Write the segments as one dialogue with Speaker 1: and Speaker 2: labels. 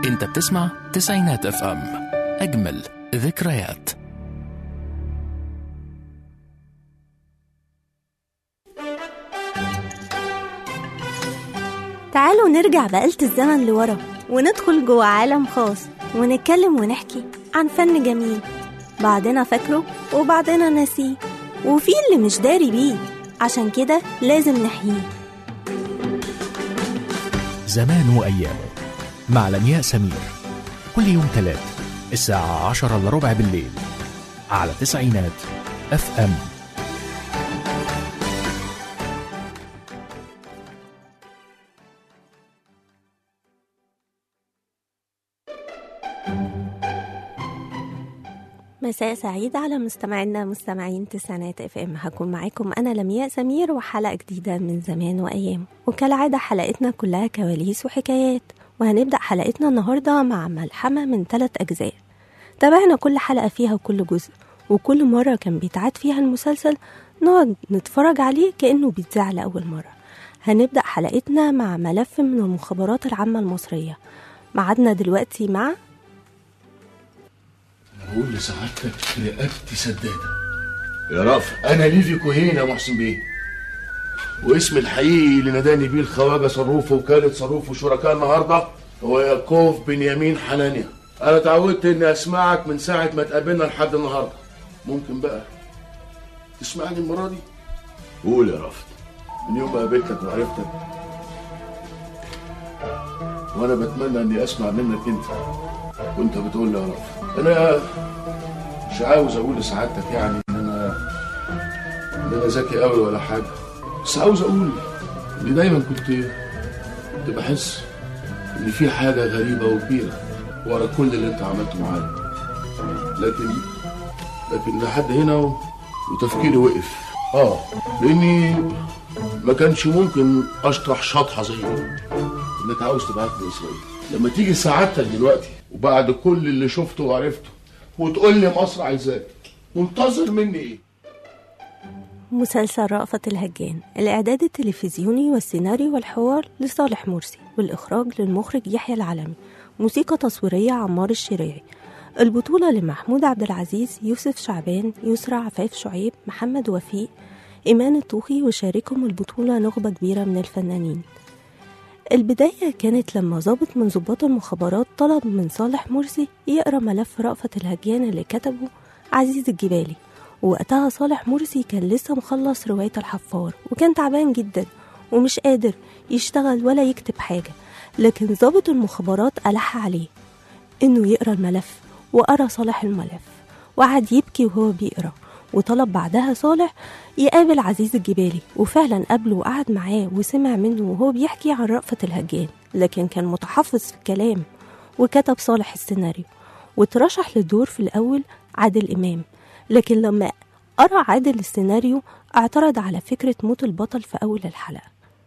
Speaker 1: انت بتسمع تسعينات اف ام اجمل ذكريات
Speaker 2: تعالوا نرجع بآلة الزمن لورا وندخل جوه عالم خاص ونتكلم ونحكي عن فن جميل بعضنا فاكره وبعضنا ناسيه وفي اللي مش داري بيه عشان كده لازم نحييه
Speaker 1: زمان وأيامه مع لمياء سمير كل يوم تلات الساعة عشرة إلا ربع بالليل على تسعينات اف ام
Speaker 2: مساء سعيد على مستمعينا مستمعين تسعينات اف ام هكون معاكم انا لمياء سمير وحلقه جديده من زمان وايام وكالعاده حلقتنا كلها كواليس وحكايات وهنبدا حلقتنا النهارده مع ملحمه من ثلاث اجزاء تابعنا كل حلقه فيها كل جزء وكل مره كان بيتعاد فيها المسلسل نقعد نتفرج عليه كانه بيتذاع لاول مره هنبدا حلقتنا مع ملف من المخابرات العامه المصريه معادنا دلوقتي مع
Speaker 3: بقول لسعادتك رقبتي سدادة يا رافع أنا ليفي كوهين يا محسن بيه واسم الحقيقي اللي ناداني بيه الخواجة صروف وكالة صروف وشركاء النهاردة هو يعقوب بنيامين حنانيا أنا اتعودت إني أسمعك من ساعة ما اتقابلنا لحد النهاردة ممكن بقى تسمعني المرة دي قول يا رافع من يوم ما قابلتك وعرفتك وأنا بتمنى إني أسمع منك أنت وأنت بتقول لي يا رافع انا مش عاوز اقول لسعادتك يعني ان انا ان انا ذكي قوي ولا حاجه بس عاوز اقول ان دايما كنت كنت بحس ان في حاجه غريبه وكبيره ورا كل اللي انت عملته معايا لكن لكن لحد هنا و- وتفكيري وقف اه لاني ما كانش ممكن اشطح شطحه زي دي انك عاوز تبعتني اسرائيل لما تيجي سعادتك دلوقتي وبعد كل اللي شفته وعرفته وتقول لي مصر عايزاك منتظر مني ايه
Speaker 2: مسلسل رأفت الهجان الإعداد التلفزيوني والسيناريو والحوار لصالح مرسي والإخراج للمخرج يحيى العلمي موسيقى تصويرية عمار الشريعي البطولة لمحمود عبد العزيز يوسف شعبان يسرى عفاف شعيب محمد وفيق إيمان الطوخي وشاركهم البطولة نخبة كبيرة من الفنانين البداية كانت لما ضابط من ضباط المخابرات طلب من صالح مرسي يقرأ ملف رأفت الهجان اللي كتبه عزيز الجبالي ووقتها صالح مرسي كان لسه مخلص رواية الحفار وكان تعبان جدا ومش قادر يشتغل ولا يكتب حاجة لكن ضابط المخابرات ألح عليه إنه يقرأ الملف وقرأ صالح الملف وقعد يبكي وهو بيقرأ وطلب بعدها صالح يقابل عزيز الجبالي وفعلا قابله وقعد معاه وسمع منه وهو بيحكي عن رأفة الهجان لكن كان متحفظ في الكلام وكتب صالح السيناريو واترشح للدور في الأول عادل إمام لكن لما قرأ عادل السيناريو اعترض على فكرة موت البطل في أول الحلقة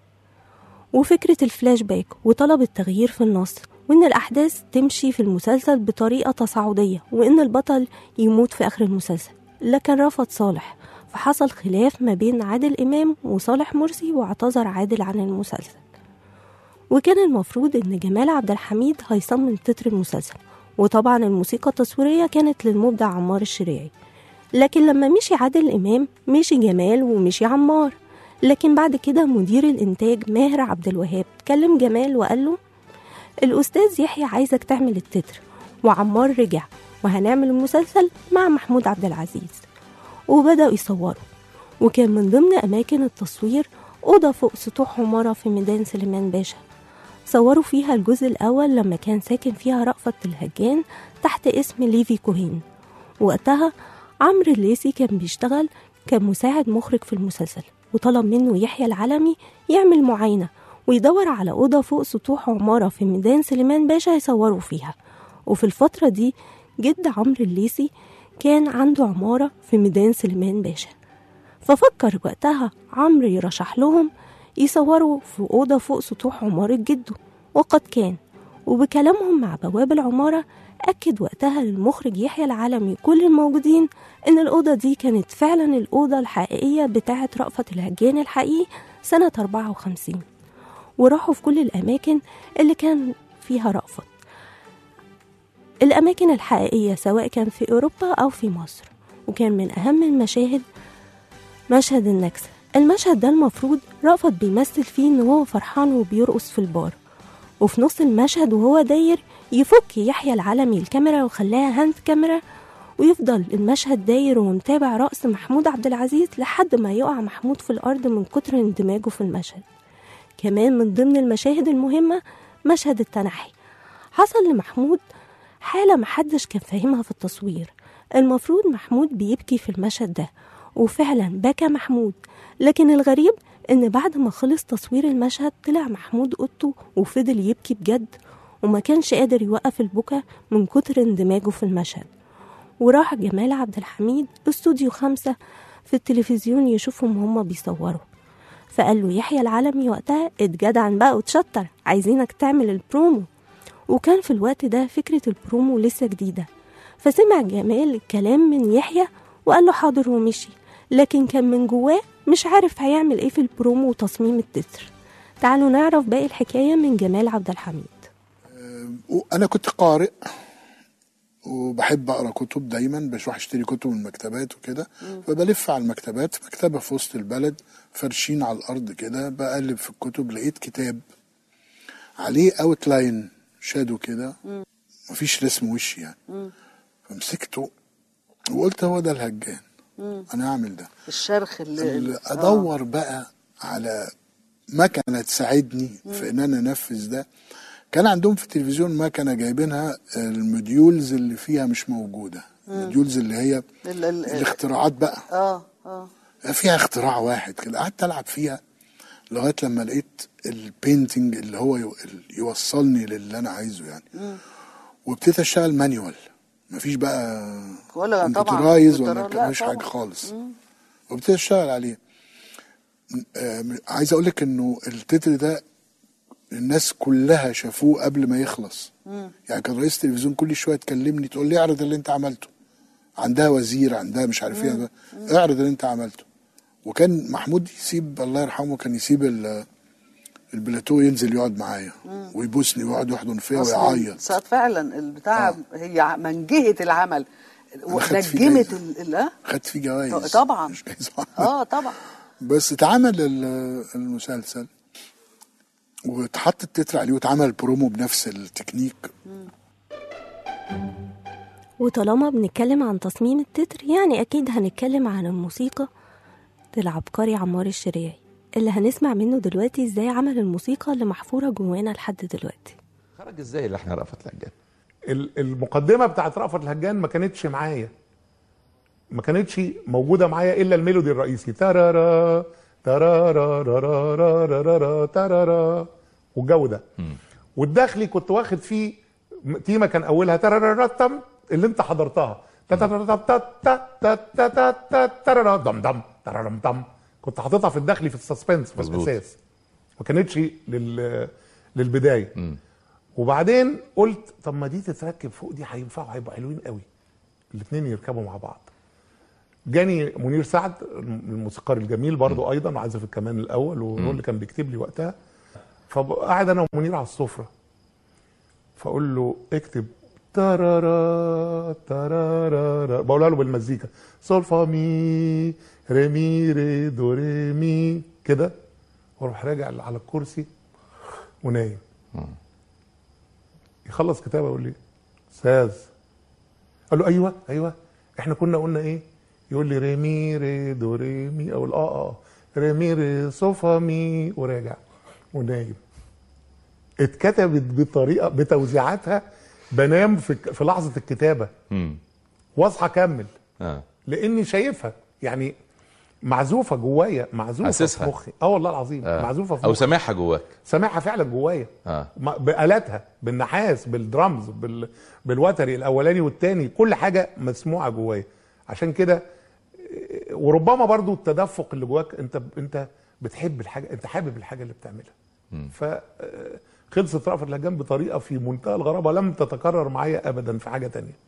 Speaker 2: وفكرة الفلاش باك وطلب التغيير في النص وإن الأحداث تمشي في المسلسل بطريقة تصاعدية وإن البطل يموت في آخر المسلسل لكن رفض صالح فحصل خلاف ما بين عادل إمام وصالح مرسي واعتذر عادل عن المسلسل وكان المفروض إن جمال عبد الحميد هيصمم تتر المسلسل وطبعا الموسيقى التصويرية كانت للمبدع عمار الشريعي لكن لما مشي عادل إمام مشي جمال ومشي عمار لكن بعد كده مدير الإنتاج ماهر عبد الوهاب كلم جمال وقال له الأستاذ يحيى عايزك تعمل التتر وعمار رجع وهنعمل المسلسل مع محمود عبد العزيز وبدأوا يصوروا وكان من ضمن أماكن التصوير أوضة فوق سطوح عمارة في ميدان سليمان باشا صوروا فيها الجزء الأول لما كان ساكن فيها رأفت الهجان تحت اسم ليفي كوهين وقتها عمرو الليسي كان بيشتغل كمساعد مخرج في المسلسل وطلب منه يحيى العلمي يعمل معاينة ويدور على أوضة فوق سطوح عمارة في ميدان سليمان باشا يصوروا فيها وفي الفترة دي جد عمرو الليسي كان عنده عمارة في ميدان سليمان باشا ففكر وقتها عمرو يرشح لهم يصوروا في أوضة فوق سطوح عمارة جده وقد كان وبكلامهم مع بواب العمارة أكد وقتها للمخرج يحيى العالمي كل الموجودين إن الأوضة دي كانت فعلا الأوضة الحقيقية بتاعة رأفت الهجان الحقيقي سنة 54 وراحوا في كل الأماكن اللي كان فيها رأفت الأماكن الحقيقية سواء كان في أوروبا أو في مصر وكان من أهم المشاهد مشهد النكسة المشهد ده المفروض رأفت بيمثل فيه إن هو فرحان وبيرقص في البار وفي نص المشهد وهو داير يفك يحيى العلمي الكاميرا وخلاها هاند كاميرا ويفضل المشهد داير ومتابع رقص محمود عبد العزيز لحد ما يقع محمود في الأرض من كتر اندماجه في المشهد كمان من ضمن المشاهد المهمة مشهد التنحي حصل لمحمود حالة محدش كان فاهمها في التصوير المفروض محمود بيبكي في المشهد ده وفعلا بكى محمود لكن الغريب ان بعد ما خلص تصوير المشهد طلع محمود اوضته وفضل يبكي بجد وما كانش قادر يوقف البكا من كتر اندماجه في المشهد وراح جمال عبد الحميد استوديو خمسة في التلفزيون يشوفهم هما بيصوروا فقال له يحيى العلمي وقتها اتجدعن بقى وتشطر عايزينك تعمل البرومو وكان في الوقت ده فكرة البرومو لسه جديدة فسمع جمال الكلام من يحيى وقال له حاضر ومشي لكن كان من جواه مش عارف هيعمل ايه في البرومو وتصميم التتر تعالوا نعرف باقي الحكاية من جمال عبد الحميد
Speaker 4: انا كنت قارئ وبحب اقرا كتب دايما بروح اشتري كتب من المكتبات وكده فبلف على المكتبات مكتبه في وسط البلد فرشين على الارض كده بقلب في الكتب لقيت كتاب عليه اوت لاين شادو كده مفيش رسم وش يعني فمسكته وقلت هو ده الهجان انا هعمل ده
Speaker 5: الشرخ اللي
Speaker 4: ال- ادور بقى على مكنه تساعدني في ان انا انفذ ده كان عندهم في التلفزيون مكنه جايبينها الموديولز اللي فيها مش موجوده الموديولز اللي هي
Speaker 5: ال- ال-
Speaker 4: الاختراعات بقى
Speaker 5: اه اه
Speaker 4: فيها اختراع واحد كده قعدت العب فيها لغايه لما لقيت البينتنج اللي هو يو- يوصلني للي انا عايزه يعني وابتديت اشتغل مانيوال مفيش بقى
Speaker 5: ولا طبعا
Speaker 4: كمبيوترايز ولا
Speaker 5: كمبيوتر- لا
Speaker 4: مفيش حاجه
Speaker 5: طبعا.
Speaker 4: خالص وابتديت اشتغل عليه آم، عايز اقول لك انه التتر ده الناس كلها شافوه قبل ما يخلص يعني كان رئيس التلفزيون كل شويه تكلمني تقول لي اعرض اللي انت عملته عندها وزير عندها مش عارف ايه اعرض اللي انت عملته وكان محمود يسيب الله يرحمه كان يسيب ال- البلاتو ينزل يقعد معايا ويبوسني ويقعد يحضن فيا
Speaker 5: أصلاً
Speaker 4: ويعيط
Speaker 5: ساعات فعلا البتاع
Speaker 4: آه.
Speaker 5: هي منجهة العمل
Speaker 4: خدت فيه
Speaker 5: ونجمت
Speaker 4: جايزة.
Speaker 5: ال- ال- آه؟
Speaker 4: خدت فيه جوائز
Speaker 5: طبعا
Speaker 4: مش جايزة واحدة.
Speaker 5: اه طبعا
Speaker 4: بس اتعمل ال- المسلسل واتحط التتر عليه واتعمل برومو بنفس التكنيك
Speaker 2: وطالما بنتكلم عن تصميم التتر يعني أكيد هنتكلم عن الموسيقى للعبقري عمار الشريعي اللي هنسمع منه دلوقتي ازاي عمل الموسيقى اللي محفورة جوانا لحد دلوقتي
Speaker 6: خرج ازاي اللحن رأفت الهجان
Speaker 7: ال- المقدمه بتاعت رأفت الهجان ما كانتش معايا ما كانتش موجوده معايا الا الميلودي الرئيسي ترارا ترارا رارا رارا ترارا والجو ده والداخلي كنت واخد فيه م- تيمه كان اولها ترارا تم اللي انت حضرتها ترارا دم دم ترارم دم كنت حاططها في الداخلي في السسبنس في
Speaker 6: مظبوط.
Speaker 7: الاساس ما كانتش لل للبدايه وبعدين قلت طب ما دي تتركب فوق دي هينفعوا هيبقوا حلوين قوي الاثنين يركبوا مع بعض جاني منير سعد الموسيقار الجميل برضو ايضا وعازف الكمان الاول وهو اللي كان بيكتب لي وقتها فقعد انا ومنير على السفره فاقول له اكتب ترارا ترارا بقولها له بالمزيكا سول فا مي ري مي ري دو ري مي كده واروح راجع على الكرسي ونايم يخلص كتابه يقول لي استاذ قال له ايوه ايوه احنا كنا قلنا ايه يقول لي ري مي ري دو ري مي اقول اه اه ري مي ري صوفا مي وراجع ونايم اتكتبت بطريقه بتوزيعاتها بنام في في لحظه الكتابه
Speaker 6: امم
Speaker 7: واصحى اكمل
Speaker 6: اه
Speaker 7: لاني شايفها يعني معزوفه جوايا معزوفه
Speaker 6: حاسسها.
Speaker 7: في مخي اه والله العظيم
Speaker 6: آه.
Speaker 7: معزوفه في
Speaker 6: او
Speaker 7: مخي
Speaker 6: سامعها جواك
Speaker 7: سامعها فعلا جوايا
Speaker 6: اه
Speaker 7: ما- بآلاتها بالنحاس بالدرامز بال... بالوتري الاولاني والتاني كل حاجه مسموعه جوايا عشان كده إيه، وربما برضو التدفق اللي جواك انت انت بتحب الحاجه انت حابب الحاجه اللي بتعملها ف آه، خلصت رأفت الهجان بطريقه في منتهى الغرابه لم تتكرر معايا ابدا في حاجه تانية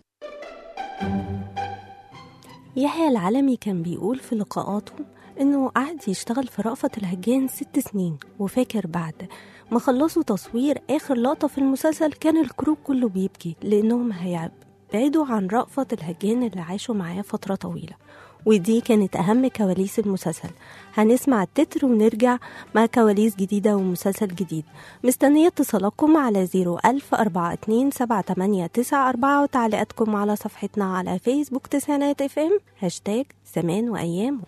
Speaker 2: يحيى العلمي كان بيقول في لقاءاته انه قعد يشتغل في رأفت الهجان ست سنين وفاكر بعد ما خلصوا تصوير آخر لقطة في المسلسل كان الكروب كله بيبكي لأنهم هيبعدوا عن رأفت الهجان اللي عاشوا معاه فترة طويلة ودي كانت أهم كواليس المسلسل هنسمع التتر ونرجع مع كواليس جديدة ومسلسل جديد مستنية اتصالاتكم على 010427894 وتعليقاتكم على صفحتنا على فيسبوك تسعينات اف ام هاشتاج زمان وأيامه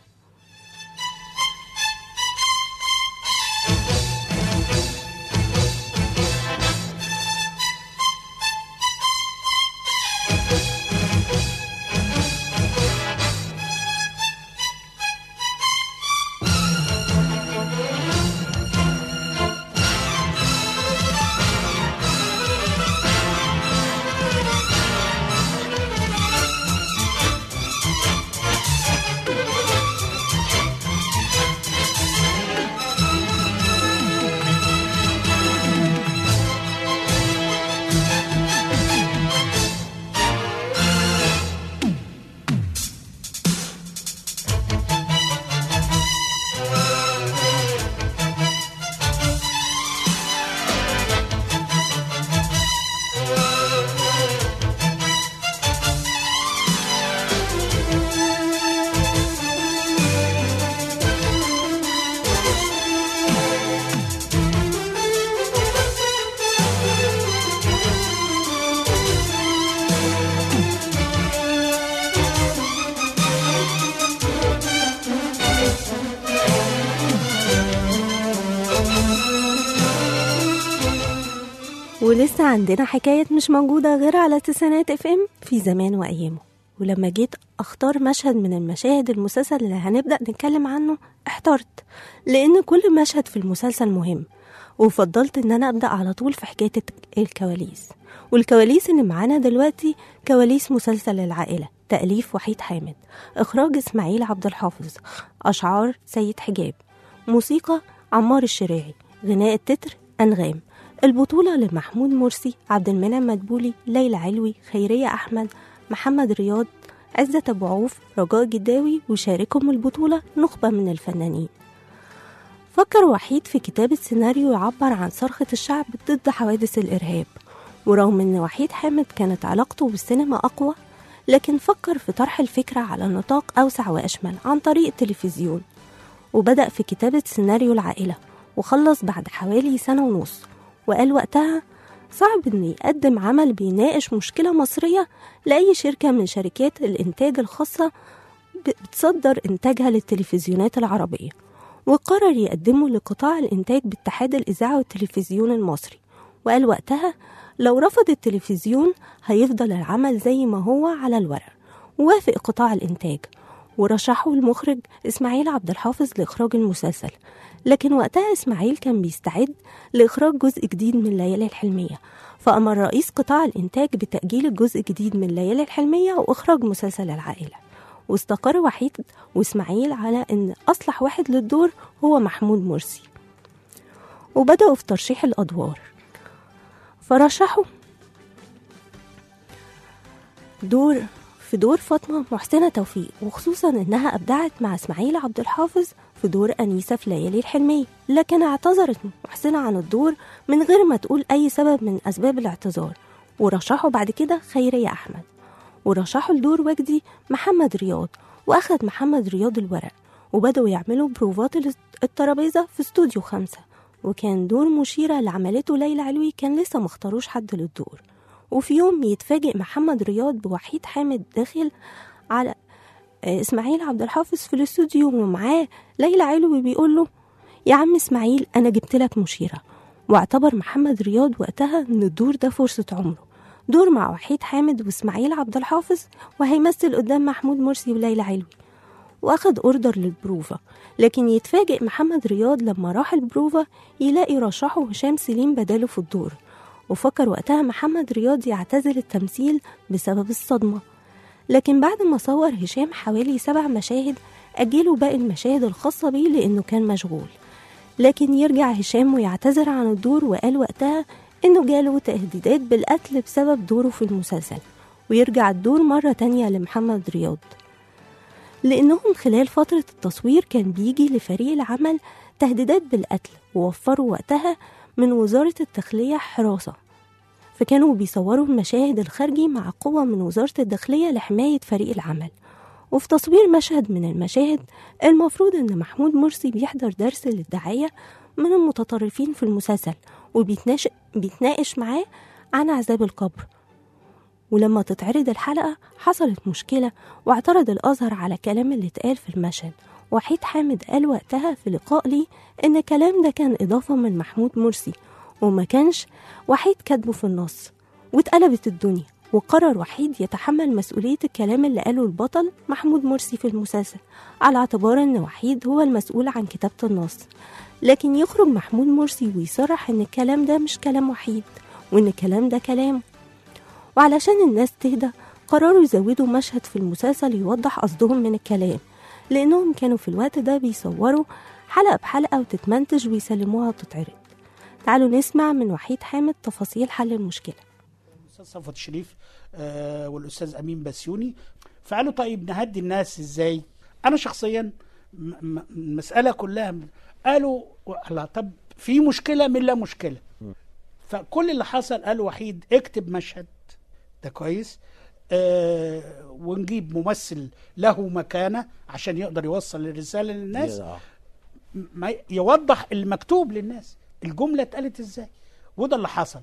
Speaker 2: ولسه عندنا حكاية مش موجودة غير على تسعينات اف ام في زمان وأيامه ولما جيت أختار مشهد من المشاهد المسلسل اللي هنبدأ نتكلم عنه احترت لأن كل مشهد في المسلسل مهم وفضلت إن أنا أبدأ على طول في حكاية الكواليس والكواليس اللي معانا دلوقتي كواليس مسلسل العائلة تأليف وحيد حامد إخراج إسماعيل عبد الحافظ أشعار سيد حجاب موسيقى عمار الشراعي غناء التتر أنغام البطولة لمحمود مرسي عبد المنعم مدبولي ليلى علوي خيرية أحمد محمد رياض عزة أبو عوف رجاء جداوي وشاركهم البطولة نخبة من الفنانين فكر وحيد في كتابة سيناريو يعبر عن صرخة الشعب ضد حوادث الإرهاب ورغم أن وحيد حامد كانت علاقته بالسينما أقوى لكن فكر في طرح الفكرة على نطاق أوسع وأشمل عن طريق التلفزيون وبدأ في كتابة سيناريو العائلة وخلص بعد حوالي سنة ونص وقال وقتها صعب إنه يقدم عمل بيناقش مشكلة مصرية لأي شركة من شركات الإنتاج الخاصة بتصدر إنتاجها للتلفزيونات العربية وقرر يقدمه لقطاع الإنتاج باتحاد الإذاعة والتلفزيون المصري وقال وقتها لو رفض التلفزيون هيفضل العمل زي ما هو على الورق ووافق قطاع الإنتاج ورشحه المخرج إسماعيل عبد الحافظ لإخراج المسلسل لكن وقتها إسماعيل كان بيستعد لإخراج جزء جديد من ليالي الحلمية فأمر رئيس قطاع الإنتاج بتأجيل الجزء الجديد من ليالي الحلمية وإخراج مسلسل العائلة واستقر وحيد وإسماعيل على أن أصلح واحد للدور هو محمود مرسي وبدأوا في ترشيح الأدوار فرشحوا دور في دور فاطمة محسنة توفيق وخصوصا إنها أبدعت مع إسماعيل عبد الحافظ في دور أنيسة في ليالي الحلمية لكن اعتذرت محسنة عن الدور من غير ما تقول أي سبب من أسباب الاعتذار ورشحوا بعد كده خيرية أحمد ورشحوا لدور وجدي محمد رياض وأخد محمد رياض الورق وبدأوا يعملوا بروفات الترابيزة في استوديو خمسة وكان دور مشيرة اللي عملته ليلى علوي كان لسه مختاروش حد للدور وفي يوم يتفاجئ محمد رياض بوحيد حامد داخل على اسماعيل عبد الحافظ في الاستوديو ومعاه ليلى علوي بيقول له يا عم اسماعيل انا جبت لك مشيره واعتبر محمد رياض وقتها ان الدور ده فرصه عمره دور مع وحيد حامد واسماعيل عبد الحافظ وهيمثل قدام محمود مرسي وليلى علوي واخد اوردر للبروفا لكن يتفاجئ محمد رياض لما راح البروفا يلاقي رشحه هشام سليم بداله في الدور وفكر وقتها محمد رياض يعتزل التمثيل بسبب الصدمة لكن بعد ما صور هشام حوالي سبع مشاهد أجلوا باقي المشاهد الخاصة بيه لأنه كان مشغول لكن يرجع هشام ويعتذر عن الدور وقال وقتها إنه جاله تهديدات بالقتل بسبب دوره في المسلسل ويرجع الدور مرة تانية لمحمد رياض لأنهم خلال فترة التصوير كان بيجي لفريق العمل تهديدات بالقتل ووفروا وقتها من وزارة الداخلية حراسة فكانوا بيصوروا المشاهد الخارجي مع قوة من وزارة الداخلية لحماية فريق العمل وفي تصوير مشهد من المشاهد المفروض إن محمود مرسي بيحضر درس للداعية من المتطرفين في المسلسل وبيتناقش بيتناقش معاه عن عذاب القبر ولما تتعرض الحلقة حصلت مشكلة واعترض الأزهر على كلام اللي اتقال في المشهد وحيد حامد قال وقتها في لقاء لي إن الكلام ده كان إضافة من محمود مرسي وما كانش وحيد كاتبه في النص واتقلبت الدنيا وقرر وحيد يتحمل مسؤولية الكلام اللي قاله البطل محمود مرسي في المسلسل على اعتبار إن وحيد هو المسؤول عن كتابة النص لكن يخرج محمود مرسي ويصرح إن الكلام ده مش كلام وحيد وإن الكلام ده كلامه وعلشان الناس تهدى قرروا يزودوا مشهد في المسلسل يوضح قصدهم من الكلام لأنهم كانوا في الوقت ده بيصوروا حلقة بحلقة وتتمنتج ويسلموها وتتعرض تعالوا نسمع من وحيد حامد تفاصيل حل المشكلة
Speaker 8: الاستاذ صفوت شريف آه والاستاذ امين بسيوني فقالوا طيب نهدي الناس ازاي انا شخصيا م- م- المساله كلها قالوا لا طب في مشكله من لا مشكله فكل اللي حصل قال وحيد اكتب مشهد ده كويس آه ونجيب ممثل له مكانه عشان يقدر يوصل الرساله للناس ما يوضح المكتوب للناس الجمله اتقالت ازاي وده اللي حصل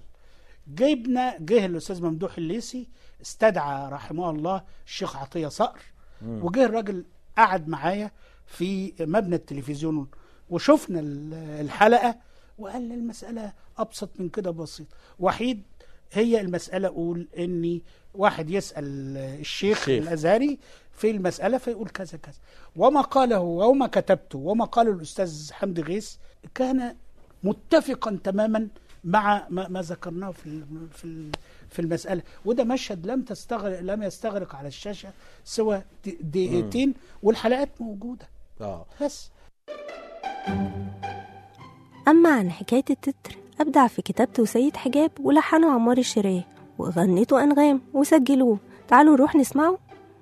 Speaker 8: جبنا جه الاستاذ ممدوح الليسي استدعى رحمه الله الشيخ عطيه صقر وجه الراجل قعد معايا في مبنى التلفزيون وشفنا ال- الحلقه وقال لي المساله ابسط من كده بسيط وحيد هي المساله اقول اني واحد يسال الشيخ
Speaker 6: الشيخ.
Speaker 8: الازهري في المساله فيقول كذا كذا وما قاله وما كتبته وما قاله الاستاذ حمدي غيث كان متفقا تماما مع ما, ما ذكرناه في ال- في ال- في المساله وده مشهد لم تستغرق لم يستغرق على الشاشه سوى د- دقيقتين والحلقات موجوده
Speaker 6: اه
Speaker 8: بس
Speaker 2: أما عن حكاية التتر أبدع في كتابته سيد حجاب ولحنه عمار الشراي وغنته أنغام وسجلوه تعالوا نروح نسمعه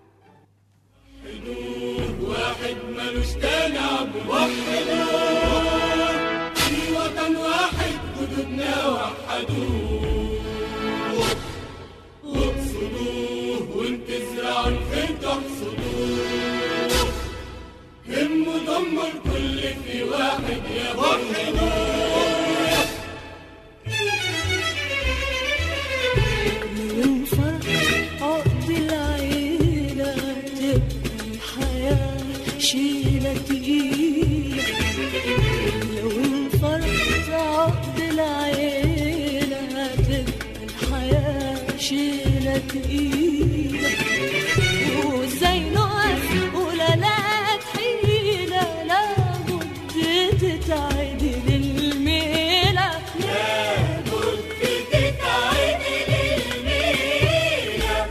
Speaker 9: من فرح عقد العيلة تبقى الحياة شيلة تقيلة لو انفرحت عقد العيلة تبقى الحياة شيلة تقيلة وازاي نقف ولا لا تحيلة لابد تتعدل الميلة لابد تتعدل الميلة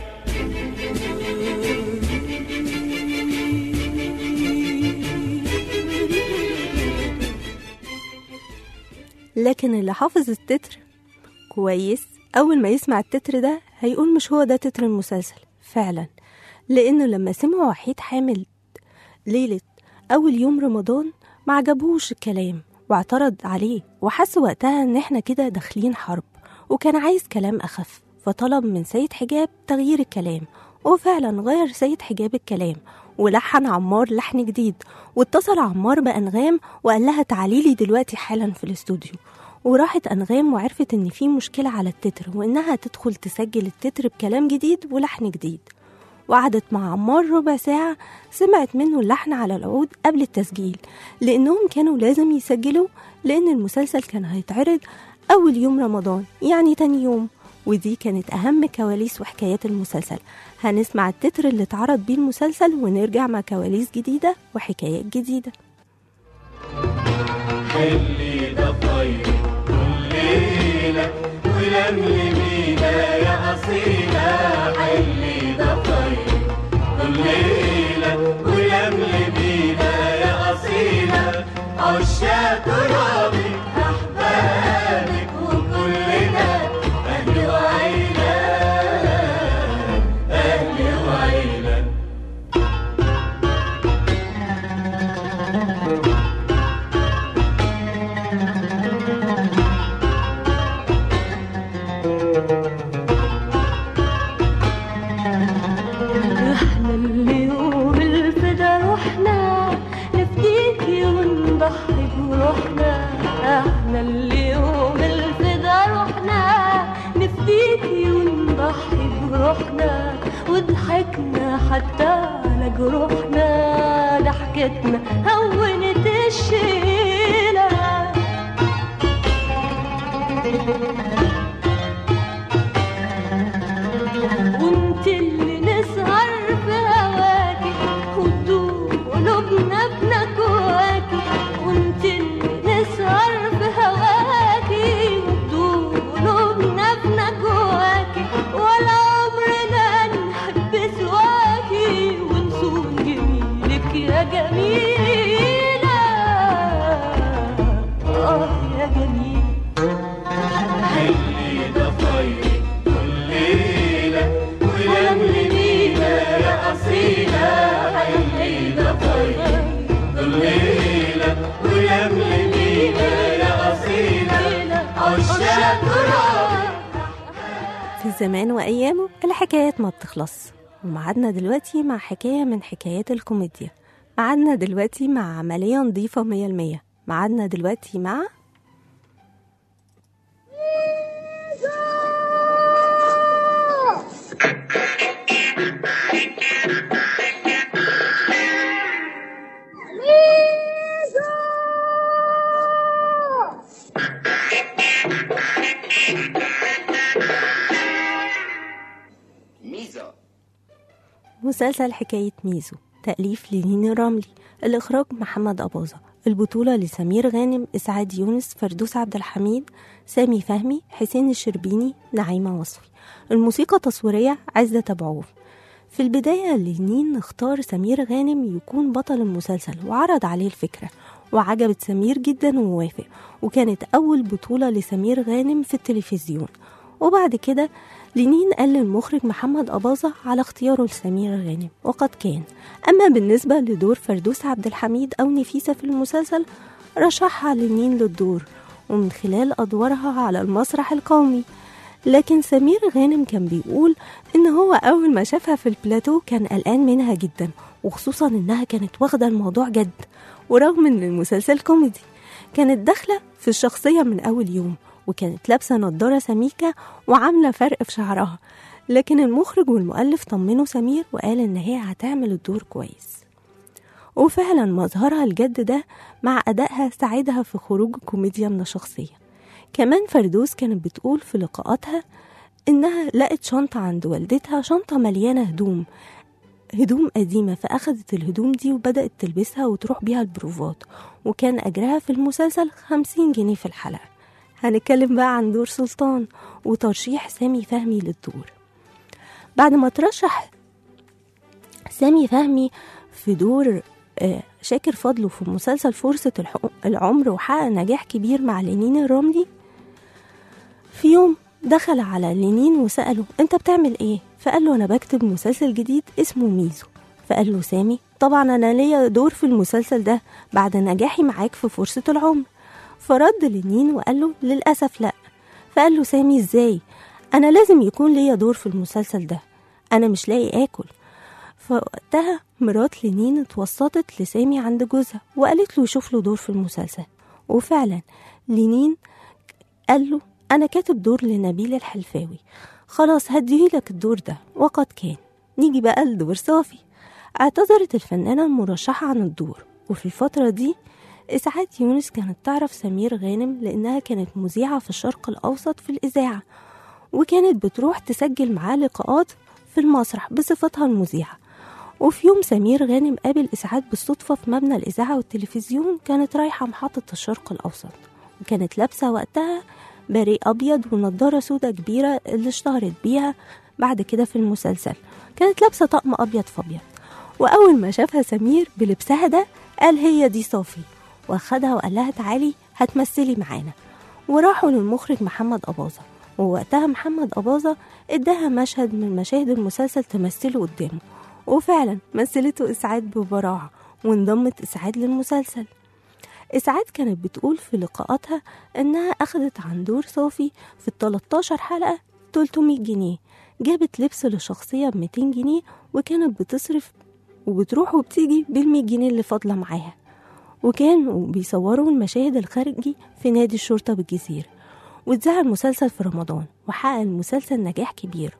Speaker 2: لكن اللي حافظ التتر كويس أول ما يسمع التتر ده هيقول مش هو ده تتر المسلسل فعلا لأنه لما سمع وحيد حامل ليلة أول يوم رمضان ما عجبوش الكلام واعترض عليه وحس وقتها إن إحنا كده داخلين حرب وكان عايز كلام أخف فطلب من سيد حجاب تغيير الكلام وفعلا غير سيد حجاب الكلام ولحن عمار لحن جديد واتصل عمار بأنغام وقال لها تعالي لي دلوقتي حالا في الاستوديو وراحت أنغام وعرفت إن في مشكلة على التتر وإنها تدخل تسجل التتر بكلام جديد ولحن جديد وقعدت مع عمار ربع ساعة سمعت منه اللحن على العود قبل التسجيل لأنهم كانوا لازم يسجلوا لأن المسلسل كان هيتعرض أول يوم رمضان يعني تاني يوم ودي كانت أهم كواليس وحكايات المسلسل هنسمع التتر اللي اتعرض بيه المسلسل ونرجع مع كواليس جديدة وحكايات جديدة
Speaker 10: اللي ده طيب كل ليلة ولملمينا يا أصيلة اللي ده طيب كل ليلة ولملمينا يا أصيلة عشاق ترابي أحبابك وكلنا أهل وعيلة أهل وعيلة
Speaker 9: ضحكتنا هونت الشيلة وانت اللي نسهر في هواكي وتدوب قلوبنا بنجواكي وانت اللي نسهر في هواكي وتدوب قلوبنا بنجواكي ولا عمرنا نحب سواكي ونصون جميلك يا جميلة اه يا جميلة
Speaker 10: اللي ضفايري كل ليلة ولملمينا يا أصيلة اللي ضفايري كل ليلة ولملمينا يا أصيلة عشاق تراب
Speaker 2: في الزمان وأيامه الحكايات ما بتخلص ومعادنا دلوقتي مع حكاية من حكايات الكوميديا معادنا دلوقتي مع عملية نظيفة مية المية معادنا دلوقتي مع مسلسل حكاية ميزو تأليف لينين الرملي الإخراج محمد أباظة البطولة لسمير غانم إسعاد يونس فردوس عبد الحميد سامي فهمي حسين الشربيني نعيمة وصفي الموسيقى تصويرية عزة أبو عوف في البداية لينين اختار سمير غانم يكون بطل المسلسل وعرض عليه الفكرة وعجبت سمير جدا ووافق وكانت أول بطولة لسمير غانم في التلفزيون وبعد كده لينين قال للمخرج محمد أباظة على اختياره لسمير غانم وقد كان أما بالنسبة لدور فردوس عبد الحميد أو نفيسة في المسلسل رشحها لينين للدور ومن خلال أدوارها على المسرح القومي لكن سمير غانم كان بيقول إن هو أول ما شافها في البلاتو كان قلقان منها جدا وخصوصا إنها كانت واخدة الموضوع جد ورغم إن المسلسل كوميدي كانت داخلة في الشخصية من أول يوم وكانت لابسة نضارة سميكة وعاملة فرق في شعرها لكن المخرج والمؤلف طمنوا سمير وقال إن هي هتعمل الدور كويس وفعلا مظهرها الجد ده مع أدائها ساعدها في خروج كوميديا من الشخصية كمان فردوس كانت بتقول في لقاءاتها إنها لقت شنطة عند والدتها شنطة مليانة هدوم هدوم قديمة فأخدت الهدوم دي وبدأت تلبسها وتروح بيها البروفات وكان أجرها في المسلسل خمسين جنيه في الحلقة هنتكلم بقى عن دور سلطان وترشيح سامي فهمي للدور بعد ما ترشح سامي فهمي في دور آه، شاكر فضله في مسلسل فرصة الح- العمر وحقق نجاح كبير مع لينين الرملي في يوم دخل على لينين وسأله انت بتعمل ايه فقال له انا بكتب مسلسل جديد اسمه ميزو فقال له سامي طبعا انا ليا دور في المسلسل ده بعد نجاحي معاك في فرصة العمر فرد لينين وقال له للأسف لا فقال له سامي ازاي انا لازم يكون ليا دور في المسلسل ده انا مش لاقي اكل فوقتها مرات لينين اتوسطت لسامي عند جوزها وقالت له يشوف له دور في المسلسل وفعلا لينين قال له أنا كاتب دور لنبيل الحلفاوي خلاص هديهولك الدور ده وقد كان نيجي بقى لدور صافي اعتذرت الفنانة المرشحة عن الدور وفي الفترة دي إسعاد يونس كانت تعرف سمير غانم لأنها كانت مذيعة في الشرق الأوسط في الإذاعة وكانت بتروح تسجل معاه لقاءات في المسرح بصفتها المذيعة وفي يوم سمير غانم قابل إسعاد بالصدفة في مبنى الإذاعة والتلفزيون كانت رايحة محطة الشرق الأوسط وكانت لابسة وقتها باريه أبيض ونضارة سودة كبيرة اللي اشتهرت بيها بعد كده في المسلسل كانت لابسة طقم أبيض فأبيض وأول ما شافها سمير بلبسها ده قال هي دي صافي واخدها وقال لها تعالي هتمثلي معانا وراحوا للمخرج محمد أباظة ووقتها محمد أباظة اداها مشهد من مشاهد المسلسل تمثله قدامه وفعلا مثلته إسعاد ببراعة وانضمت إسعاد للمسلسل إسعاد كانت بتقول في لقاءاتها إنها أخدت عن دور صافي في ال 13 حلقة 300 جنيه جابت لبس للشخصية ب 200 جنيه وكانت بتصرف وبتروح وبتيجي بال 100 جنيه اللي فاضلة معاها وكانوا بيصوروا المشاهد الخارجي في نادي الشرطة بالجزيرة واتذاع المسلسل في رمضان وحقق المسلسل نجاح كبير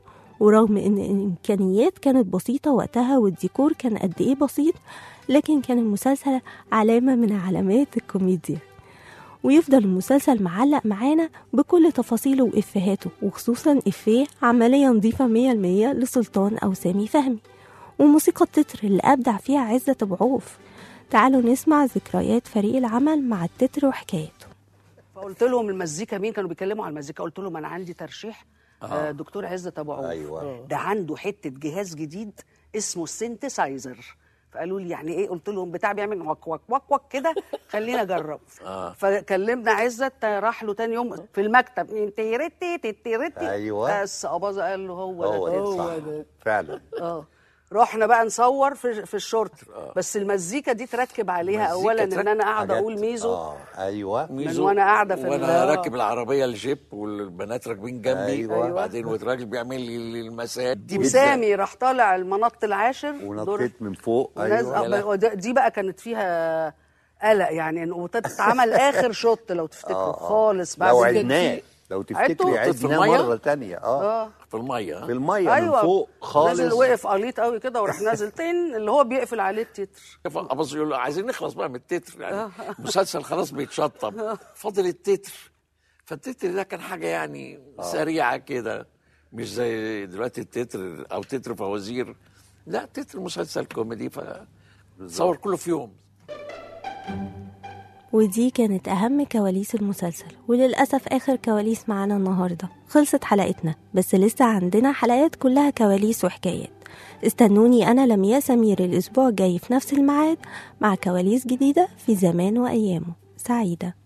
Speaker 2: ورغم ان الامكانيات كانت بسيطه وقتها والديكور كان قد ايه بسيط لكن كان المسلسل علامه من علامات الكوميديا ويفضل المسلسل معلق معانا بكل تفاصيله وإفهاته وخصوصا إفيه عملية نظيفة مية المية لسلطان أو سامي فهمي وموسيقى التتر اللي أبدع فيها عزة أبو عوف تعالوا نسمع ذكريات فريق العمل مع التتر وحكايته
Speaker 5: فقلت لهم المزيكا مين كانوا بيتكلموا على المزيكا قلت لهم انا عندي ترشيح آه. دكتور عزت ابو عوف
Speaker 11: أيوة.
Speaker 5: ده عنده حته جهاز جديد اسمه السينتسايزر فقالوا لي يعني ايه قلت لهم بتاع بيعمل وك وك وك وك كده خلينا اجرب
Speaker 11: آه.
Speaker 5: فكلمنا عزت راح له تاني يوم في المكتب تيرتي تيرتي
Speaker 11: أيوة.
Speaker 5: بس اباظه قال له هو,
Speaker 11: هو
Speaker 5: ده
Speaker 11: ده صح فعلا
Speaker 5: اه رحنا بقى نصور في في الشورت بس المزيكا دي تركب عليها
Speaker 11: مزيكا
Speaker 5: اولا ان
Speaker 11: تركب
Speaker 5: انا قاعده
Speaker 11: حاجات-
Speaker 5: اقول ميزو
Speaker 11: اه ايوه
Speaker 5: من وانا قاعده في
Speaker 12: وانا
Speaker 5: ال-
Speaker 12: راكب العربيه الجيب والبنات راكبين جنبي
Speaker 11: أيوة.
Speaker 12: وبعدين والراجل بيعمل لي المساء دي
Speaker 5: وسامي راح طالع المنط العاشر دور-
Speaker 11: ونطيت من فوق
Speaker 5: وناس-
Speaker 11: ايوه
Speaker 5: آه، وده- دي بقى كانت فيها قلق يعني انه وتتعمل اخر شوت لو تفتكروا
Speaker 11: آه، آه.
Speaker 5: خالص بعد
Speaker 11: لو
Speaker 5: كده
Speaker 11: عدناه
Speaker 5: في-
Speaker 11: لو
Speaker 5: عدته؟
Speaker 11: تفتكري
Speaker 12: في
Speaker 11: عدناه
Speaker 12: المية؟
Speaker 11: مره تانية اه
Speaker 5: اه
Speaker 12: في الميه
Speaker 11: في الميه من
Speaker 5: ايوه
Speaker 11: فوق خالص
Speaker 5: نازل وقف قليط قوي كده وراح نازل تين اللي هو بيقفل عليه التتر
Speaker 12: ابص يقول له عايزين نخلص بقى من التتر يعني المسلسل خلاص بيتشطب فاضل التتر فالتتر ده كان حاجه يعني سريعه كده مش زي دلوقتي التتر او تتر فوازير لا تتر مسلسل كوميدي فتصور كله في يوم
Speaker 2: ودي كانت أهم كواليس المسلسل وللأسف آخر كواليس معانا النهاردة خلصت حلقتنا بس لسه عندنا حلقات كلها كواليس وحكايات استنوني أنا لمياء سمير الأسبوع الجاي في نفس الميعاد مع كواليس جديدة في زمان وأيامه سعيدة